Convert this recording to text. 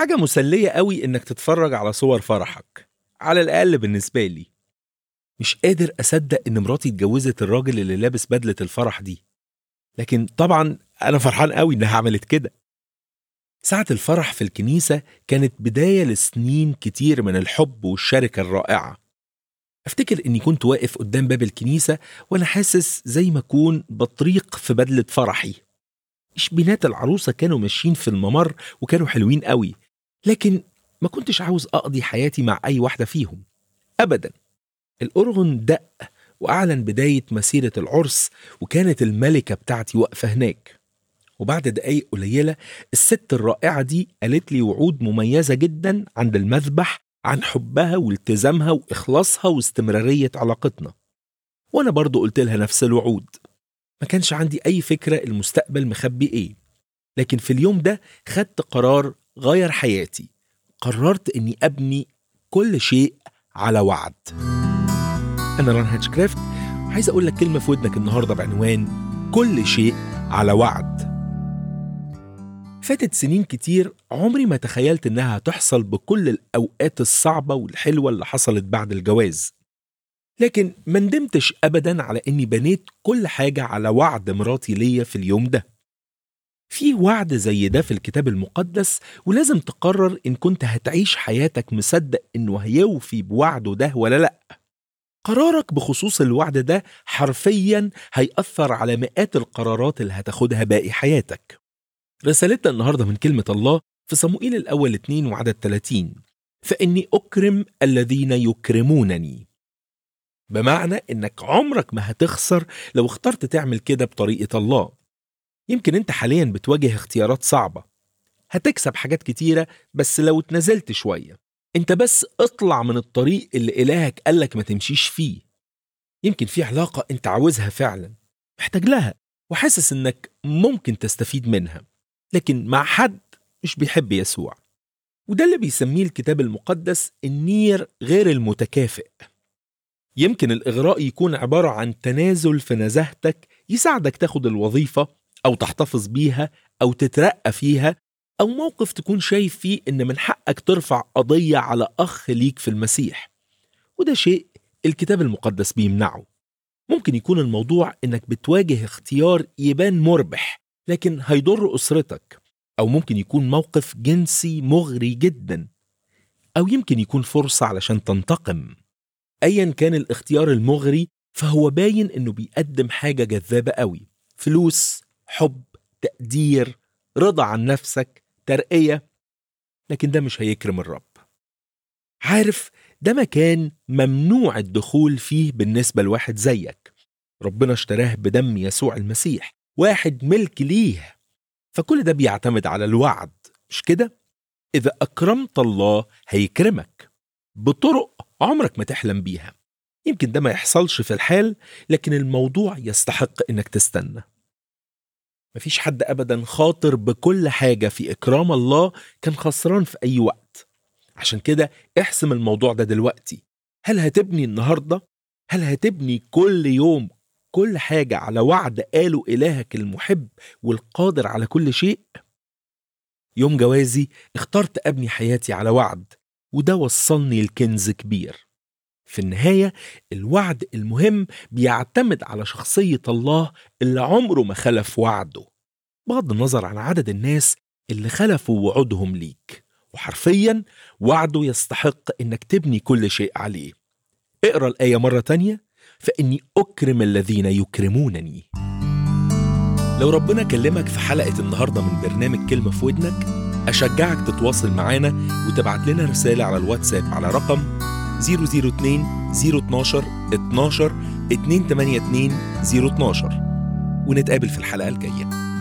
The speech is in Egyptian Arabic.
حاجة مسلية قوي إنك تتفرج على صور فرحك على الأقل بالنسبة لي مش قادر أصدق إن مراتي اتجوزت الراجل اللي لابس بدلة الفرح دي لكن طبعا أنا فرحان قوي إنها عملت كده ساعة الفرح في الكنيسة كانت بداية لسنين كتير من الحب والشركة الرائعة أفتكر إني كنت واقف قدام باب الكنيسة وأنا حاسس زي ما أكون بطريق في بدلة فرحي مش بنات العروسة كانوا ماشيين في الممر وكانوا حلوين قوي لكن ما كنتش عاوز أقضي حياتي مع أي واحدة فيهم أبدا الأرغن دق وأعلن بداية مسيرة العرس وكانت الملكة بتاعتي واقفة هناك وبعد دقايق قليلة الست الرائعة دي قالت لي وعود مميزة جدا عند المذبح عن حبها والتزامها وإخلاصها واستمرارية علاقتنا وأنا برضو قلت لها نفس الوعود ما كانش عندي أي فكرة المستقبل مخبي إيه لكن في اليوم ده خدت قرار غير حياتي قررت إني أبني كل شيء على وعد أنا ران هاتشكرافت وعايز أقول لك كلمة في ودنك النهاردة بعنوان كل شيء على وعد فاتت سنين كتير عمري ما تخيلت إنها هتحصل بكل الأوقات الصعبة والحلوة اللي حصلت بعد الجواز لكن ما ندمتش أبدا على إني بنيت كل حاجة على وعد مراتي ليا في اليوم ده في وعد زي ده في الكتاب المقدس ولازم تقرر إن كنت هتعيش حياتك مصدق إنه هيوفي بوعده ده ولا لأ قرارك بخصوص الوعد ده حرفيا هيأثر على مئات القرارات اللي هتاخدها باقي حياتك رسالتنا النهاردة من كلمة الله في صموئيل الأول 2 وعدد 30 فإني أكرم الذين يكرمونني بمعنى إنك عمرك ما هتخسر لو اخترت تعمل كده بطريقة الله يمكن أنت حاليا بتواجه اختيارات صعبة هتكسب حاجات كتيرة بس لو اتنزلت شوية انت بس اطلع من الطريق اللي إلهك قالك ما تمشيش فيه يمكن في علاقة انت عاوزها فعلا محتاج لها وحاسس انك ممكن تستفيد منها لكن مع حد مش بيحب يسوع وده اللي بيسميه الكتاب المقدس النير غير المتكافئ يمكن الإغراء يكون عبارة عن تنازل في نزاهتك يساعدك تاخد الوظيفة أو تحتفظ بيها أو تترقى فيها أو موقف تكون شايف فيه إن من حقك ترفع قضية على أخ ليك في المسيح وده شيء الكتاب المقدس بيمنعه ممكن يكون الموضوع إنك بتواجه اختيار يبان مربح لكن هيضر أسرتك أو ممكن يكون موقف جنسي مغري جدا أو يمكن يكون فرصة علشان تنتقم أيا كان الاختيار المغري فهو باين إنه بيقدم حاجة جذابة قوي فلوس حب تقدير رضا عن نفسك ترقية لكن ده مش هيكرم الرب عارف ده مكان ممنوع الدخول فيه بالنسبة لواحد زيك ربنا اشتراه بدم يسوع المسيح واحد ملك ليه فكل ده بيعتمد على الوعد مش كده؟ إذا أكرمت الله هيكرمك بطرق عمرك ما تحلم بيها يمكن ده ما يحصلش في الحال لكن الموضوع يستحق إنك تستنى مفيش حد أبدا خاطر بكل حاجة في إكرام الله كان خسران في أي وقت عشان كده احسم الموضوع ده دلوقتي هل هتبني النهاردة؟ هل هتبني كل يوم كل حاجة على وعد قاله إلهك المحب والقادر على كل شيء؟ يوم جوازي اخترت أبني حياتي على وعد وده وصلني لكنز كبير في النهاية الوعد المهم بيعتمد على شخصية الله اللي عمره ما خلف وعده بغض النظر عن عدد الناس اللي خلفوا وعودهم ليك وحرفيا وعده يستحق انك تبني كل شيء عليه اقرا الآية مرة تانية فإني أكرم الذين يكرمونني لو ربنا كلمك في حلقة النهاردة من برنامج كلمة في ودنك أشجعك تتواصل معانا وتبعت لنا رسالة على الواتساب على رقم 002 012 12 282 012 ونتقابل في الحلقة الجاية